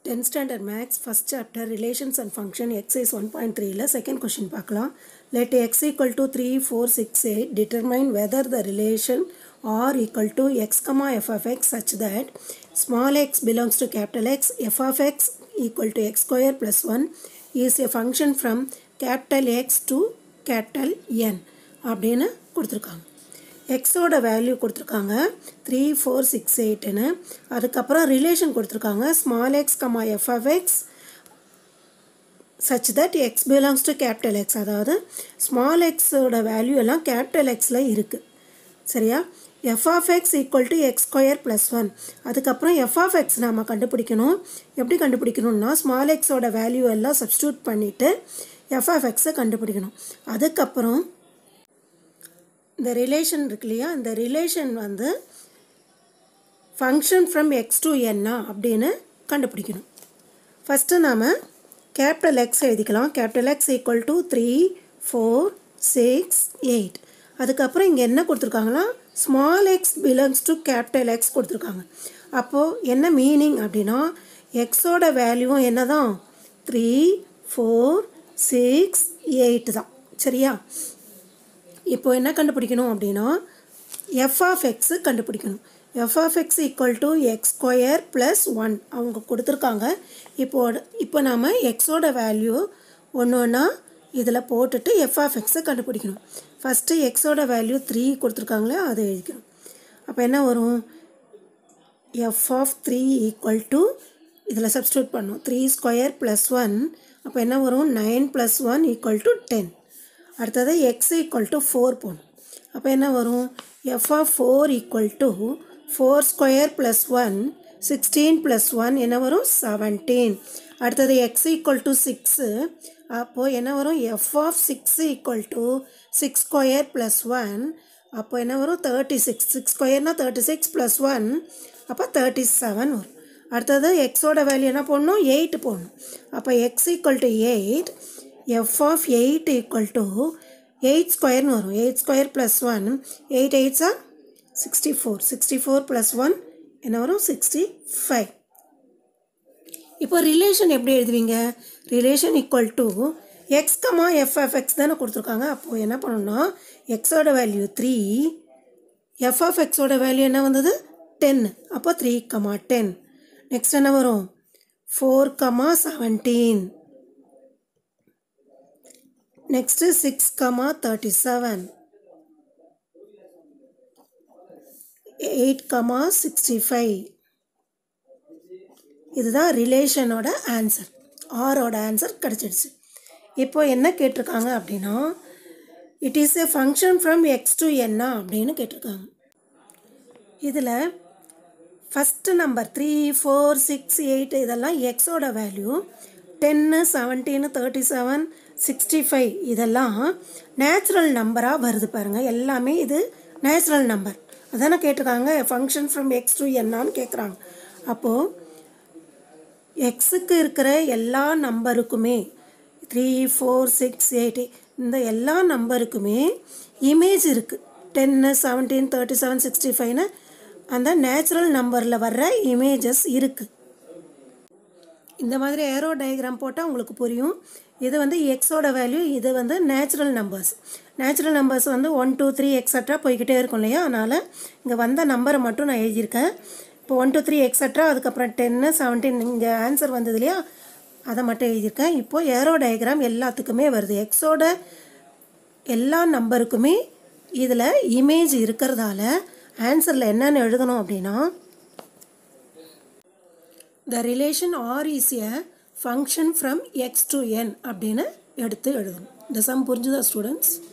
tenth standard maths first chapter relations and function exercise one point த்ரீல second question பார்க்கலாம் let X equal to three four six eight determine whether the relation R equal to X comma F of X such that small X belongs to capital X F of X equal to X square plus one is a function from capital X to capital N அப்படின்னு கொடுத்துருக்காங்க எக்ஸோட value கொடுத்துருக்காங்க three four six எயிட்டுன்னு அதுக்கப்புறம் relation கொடுத்துருக்காங்க small X comma F of X such that X belongs to capital X அதாவது small எக்ஸோட value எல்லாம் capital எக்ஸில் இருக்குது சரியா F of X equal to X square plus one அதுக்கப்புறம் எஃப் ஆஃப் எக்ஸ் நாம் கண்டுபிடிக்கணும் எப்படி கண்டுபிடிக்கணும்னா ஸ்மால் எக்ஸோட வேல்யூ எல்லாம் சப்ஸ்டியூட் பண்ணிவிட்டு எஃப் ஆஃப் எக்ஸை கண்டுபிடிக்கணும் அதுக்கப்புறம் இந்த ரிலேஷன் இருக்கு இல்லையா இந்த ரிலேஷன் வந்து ஃபங்க்ஷன் ஃப்ரம் எக்ஸ் டு என்னா அப்படின்னு கண்டுபிடிக்கணும் ஃபஸ்ட்டு நாம் கேபிட்டல் எக்ஸ் எழுதிக்கலாம் capital X equal to three four six eight அதுக்கப்புறம் இங்கே என்ன கொடுத்துருக்காங்கன்னா small X belongs to capital X கொடுத்துருக்காங்க அப்போது என்ன மீனிங் அப்படின்னா எக்ஸோட வேல்யூவும் என்ன தான் த்ரீ ஃபோர் சிக்ஸ் எயிட் தான் சரியா இப்போ என்ன கண்டுபிடிக்கணும் அப்படின்னா எஃப் ஆஃப் எக்ஸு கண்டுபிடிக்கணும் F of X equal to X square plus one அவங்க கொடுத்துருக்காங்க இப்போ இப்போ நாம் எக்ஸோட வேல்யூ ஒன்று ஒன்றா இதில் போட்டுட்டு எஃப் ஆஃப் எக்ஸை கண்டுபிடிக்கணும் ஃபஸ்ட்டு எக்ஸோட வேல்யூ த்ரீ கொடுத்துருக்காங்களே அதை எழுதிக்கணும் அப்போ என்ன வரும் F of three equal to இதில் சப்ஸ்டியூட் பண்ணும் த்ரீ ஸ்கொயர் ப்ளஸ் ஒன் அப்போ என்ன வரும் nine plus one equal to ten அடுத்தது எக்ஸ் ஈக்குவல் டு ஃபோர் போகணும் அப்போ என்ன வரும் F of four equal to four square plus one sixteen plus one என்ன வரும் செவன்டீன் அடுத்தது எக்ஸ் ஈக்குவல் டு சிக்ஸு அப்போது என்ன வரும் F of six equal to six square plus one அப்போ என்ன வரும் தேர்ட்டி சிக்ஸ் சிக்ஸ் ஸ்கொயர்னால் தேர்ட்டி சிக்ஸ் ப்ளஸ் ஒன் அப்போ தேர்ட்டி செவன் வரும் அடுத்தது எக்ஸோட வேல்யூ என்ன போடணும் எயிட் போடணும் அப்போ X equal to eight F of eight equal to eight ஸ்கொயர்னு வரும் eight square plus one eight எயிட்ஸா sixty four sixty four plus one என்ன வரும் சிக்ஸ்டி ஃபைவ் இப்போ ரிலேஷன் எப்படி எழுதுவீங்க relation equal to X comma F F X தானே கொடுத்துருக்காங்க அப்போது என்ன பண்ணணும்னா எக்ஸோட வேல்யூ த்ரீ எஃப் ஆஃப் எக்ஸோட வேல்யூ என்ன வந்தது டென் அப்போ த்ரீ கமா டென் நெக்ஸ்ட் என்ன வரும் four comma seventeen next six comma thirty seven eight comma sixty five இதுதான் ரிலேஷனோட ஆன்சர் ஆரோட ஆன்சர் கிடச்சிடுச்சு இப்போ என்ன கேட்டிருக்காங்க அப்படின்னா it is a function from X to என்ன அப்படின்னு கேட்டிருக்காங்க இதில் first number three four six eight இதெல்லாம் எக்ஸோட வேல்யூ டென்னு செவன்டீனு தேர்ட்டி செவன் சிக்ஸ்டி ஃபைவ் இதெல்லாம் நேச்சுரல் நம்பராக வருது பாருங்கள் எல்லாமே இது நேச்சுரல் நம்பர் அதானே கேட்டிருக்காங்க ஃபங்க்ஷன் ஃப்ரம் எக்ஸ் டு என்னான்னு கேட்குறாங்க அப்போது எக்ஸுக்கு இருக்கிற எல்லா நம்பருக்குமே த்ரீ ஃபோர் சிக்ஸ் எயிட் இந்த எல்லா நம்பருக்குமே இமேஜ் இருக்குது டென்னு செவன்டீன் தேர்ட்டி செவன் சிக்ஸ்டி ஃபைவ்னு அந்த நேச்சுரல் நம்பரில் வர்ற இமேஜஸ் இருக்குது இந்த மாதிரி ஏரோ டயக்ராம் போட்டால் உங்களுக்கு புரியும் இது வந்து எக்ஸோட வேல்யூ இது வந்து நேச்சுரல் நம்பர்ஸ் நேச்சுரல் நம்பர்ஸ் வந்து ஒன் டூ த்ரீ எக்ஸட்ரா போய்கிட்டே இருக்கும் இல்லையா அதனால் இங்கே வந்த நம்பரை மட்டும் நான் எழுதியிருக்கேன் இப்போ ஒன் டூ த்ரீ எக்ஸட்ரா அதுக்கப்புறம் டென்னு செவன்டீன் இங்கே ஆன்சர் வந்தது இல்லையா அதை மட்டும் எழுதியிருக்கேன் இப்போது ஏரோ டயக்ராம் எல்லாத்துக்குமே வருது எக்ஸோட எல்லா நம்பருக்குமே இதில் இமேஜ் இருக்கிறதால ஆன்சரில் என்னென்னு எழுதணும் அப்படின்னா the relation R is a function from X to N அப்படின்னு எடுத்து எழுதணும் இந்த சம் புரிஞ்சுதா ஸ்டூடெண்ட்ஸ்